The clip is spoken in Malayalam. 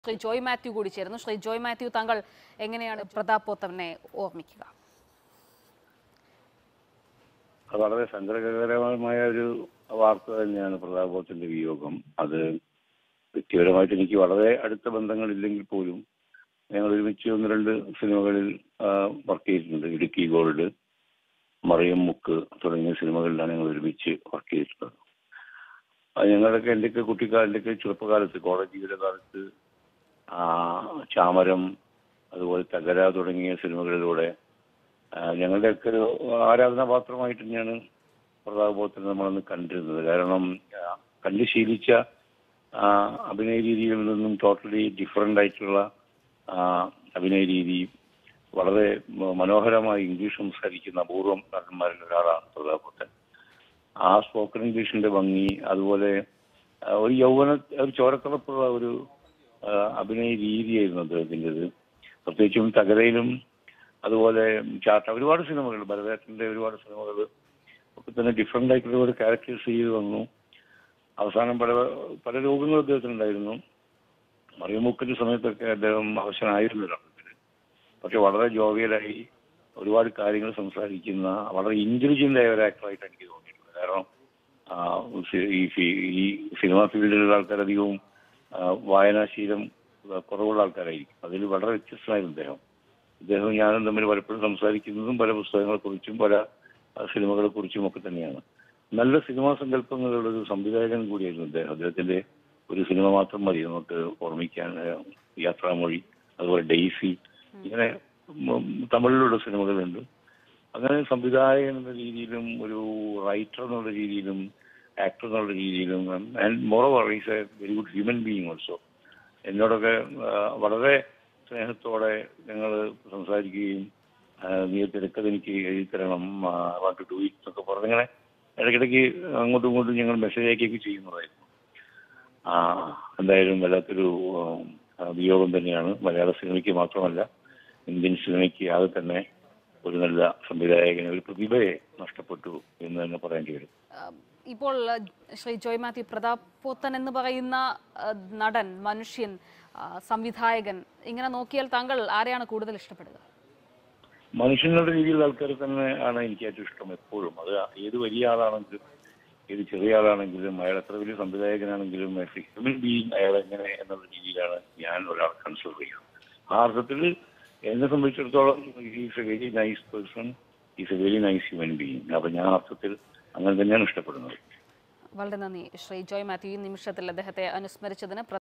ശ്രീ ജോയ് മാത്യു കൂടി ചേരുന്നു ശ്രീ ജോയ് മാത്യു താങ്കൾ എങ്ങനെയാണ് പ്രതാപ് പോത്തനെ ഓർമ്മിക്കുക അത് വളരെ സങ്കടകരമായ ഒരു വാർത്ത തന്നെയാണ് പ്രതാപോത്തിന്റെ വിയോഗം അത് വ്യക്തിപരമായിട്ട് എനിക്ക് വളരെ അടുത്ത ബന്ധങ്ങളില്ലെങ്കിൽ പോലും ഞങ്ങൾ ഒരുമിച്ച് ഒന്ന് രണ്ട് സിനിമകളിൽ വർക്ക് ചെയ്തിട്ടുണ്ട് ഇടുക്കി ഗോൾഡ് മറിയം മുക്ക് തുടങ്ങിയ സിനിമകളിലാണ് ഞങ്ങൾ ഒരുമിച്ച് വർക്ക് ചെയ്തിട്ടുള്ളത് അത് ഞങ്ങളുടെയൊക്കെ എൻ്റെയൊക്കെ കുട്ടിക്കാലിൻ്റെയൊക്കെ ചെറുപ്പകാലത്ത് കോളേജ് ജീവിതകാലത്ത് ആ, ചാമരം അതുപോലെ തകര തുടങ്ങിയ സിനിമകളിലൂടെ ആ, ഞങ്ങളുടെയൊക്കെ ഒരു ആരാധനാപാത്രമായിട്ട് തന്നെയാണ് പ്രതാപബോധത്തിൽ നമ്മളന്ന് കണ്ടിരുന്നത് കാരണം ആ, കണ്ടു ശീലിച്ച ആ, അഭിനയ രീതികളിൽ നിന്നും ടോട്ടലി ഡിഫറെൻ്റ് ആയിട്ടുള്ള ആ, അഭിനയ രീതി വളരെ മ- മനോഹരമായി ഇംഗ്ലീഷ് സംസാരിക്കുന്ന അപൂർവം നടന്മാരിൽ ഒരാളാണ് പ്രതാപബോധൻ ആ സ്പോക്കൺ ഇംഗ്ലീഷിന്റെ ഭംഗി അതുപോലെ ആ, ഒരു യൗവന ഒരു ചോരത്തിളപ്പുള്ള ഒരു ആ, അഭിനയ രീതിയായിരുന്നു അദ്ദേഹത്തിൻ്റെത് പ്രത്യേകിച്ചും തകരയിലും അതുപോലെ ചാട്ട ഒരുപാട് സിനിമകൾ ഭരതേട്ടന്റെ ഒരുപാട് സിനിമകൾ ഒക്കെ തന്നെ ഡിഫറെന്റ് ആയിട്ടുള്ള ഒരു ക്യാരക്ടേഴ്സ് ചെയ്ത് വന്നു അവസാനം പല പല രോഗങ്ങളും അദ്ദേഹത്തിനുണ്ടായിരുന്നു മറിയമുക്കിന്റെ സമയത്തൊക്കെ അദ്ദേഹം അവശനായിരുന്നു ഒരർത്ഥത്തിൽ പക്ഷെ വളരെ ജോവിയലായി ഒരുപാട് കാര്യങ്ങൾ സംസാരിക്കുന്ന വളരെ ഇന്റലിജന്റ് ആയ ഒരു ആക്ടറായിട്ട് എനിക്ക് തോന്നിയിട്ടുണ്ട് കാരണം ആ, സി- ഈ ഫി- ഈ സിനിമാ ഫീൽഡിലുള്ള ആൾക്കാരധികവും ആ, വായനാശീലം കുറവുള്ള ആൾക്കാരായിരിക്കും അതിൽ വളരെ വ്യത്യസ്തമായിരുന്നു അദ്ദേഹം ഇദ്ദേഹം ഞാനും തമ്മിൽ പലപ്പോഴും സംസാരിക്കുന്നതും പല പുസ്തകങ്ങളെക്കുറിച്ചും പല ആ, കുറിച്ചും ഒക്കെ തന്നെയാണ് നല്ല സിനിമാ സങ്കല്പങ്ങളുള്ള ഒരു സംവിധായകൻ കൂടിയായിരുന്നു അദ്ദേഹം അദ്ദേഹത്തിന്റെ ഒരു സിനിമ മാത്രം മതി നമുക്ക് ഓർമ്മിക്കാൻ ആ, യാത്രാമൊഴി അതുപോലെ ഡെയ്സി ഇങ്ങനെ ഉം, തമിഴിലുള്ള സിനിമകളുണ്ട് അങ്ങനെ സംവിധായകൻ എന്ന രീതിയിലും ഒരു റൈറ്റർ എന്നുള്ള രീതിയിലും ആക്ടർ എന്നുള്ള രീതിയിലും and moreover is a very good human being also എന്നോടൊക്കെ ആ, വളരെ സ്നേഹത്തോടെ ഞങ്ങൾ സംസാരിക്കുകയും ആ, നീ തിരക്കത് എനിക്ക് എഴുതി തരണം വാട്ട് ഡു ഇറ്റ് എന്നൊക്കെ പറഞ്ഞിങ്ങനെ ഇടയ്ക്കിടയ്ക്ക് അങ്ങോട്ടും ഇങ്ങോട്ടും ഞങ്ങൾ മെസ്സേജ് അയക്കുകയൊക്കെ ചെയ്യുന്നതായിരുന്നു ആ എന്തായാലും വല്ലാത്തൊരു ആ, വിയോഗം തന്നെയാണ് മലയാള സിനിമയ്ക്ക് മാത്രമല്ല ഇന്ത്യൻ സിനിമയ്ക്ക് ആകെ തന്നെ ഒരു നല്ല സംവിധായകനെ ഒരു പ്രതിഭയെ നഷ്ടപ്പെട്ടു എന്ന് തന്നെ പറയേണ്ടി വരും ആ, ഇപ്പോൾ ആ, ശ്രീ ജോയ് മാത്യു പ്രതാപ് പോത്തൻ എന്ന് പറയുന്ന ആ, നടൻ മനുഷ്യൻ ആ, സംവിധായകൻ ഇങ്ങനെ നോക്കിയാൽ താങ്കൾ ആരെയാണ് കൂടുതൽ ഇഷ്ടപ്പെടുക മനുഷ്യനുള്ള രീതിയിലുള്ള ആൾക്കാരെ തന്നെ ആണ് എനിക്ക് ഏറ്റവും ഇഷ്ടം എപ്പോഴും അത് ഏത് വലിയ ആളാണെങ്കിലും ഏത് ചെറിയ ആളാണെങ്കിലും അയാൾ എത്ര വലിയ സംവിധായകനാണെങ്കിലും ഹ്യൂമൻ ബീയിങ് അയാൾ എങ്ങനെ എന്നുള്ള രീതിയിലാണ് ഞാൻ ഒരാൾ കൺസിഡർ ചെയ്യുന്നത് ആ അർത്ഥത്തിൽ എന്നെ സംബന്ധിച്ചിടത്തോളം is a very nice person is a very nice human being അപ്പൊ ഞാൻ ആ അർത്ഥത്തിൽ അങ്ങനെ തന്നെയാണ് ഇഷ്ടപ്പെടുന്നത് വളരെ നന്ദി ശ്രീ ജോയ് മാത്യു ഈ നിമിഷത്തിൽ അദ്ദേഹത്തെ അനുസ്മരിച്ചതിന്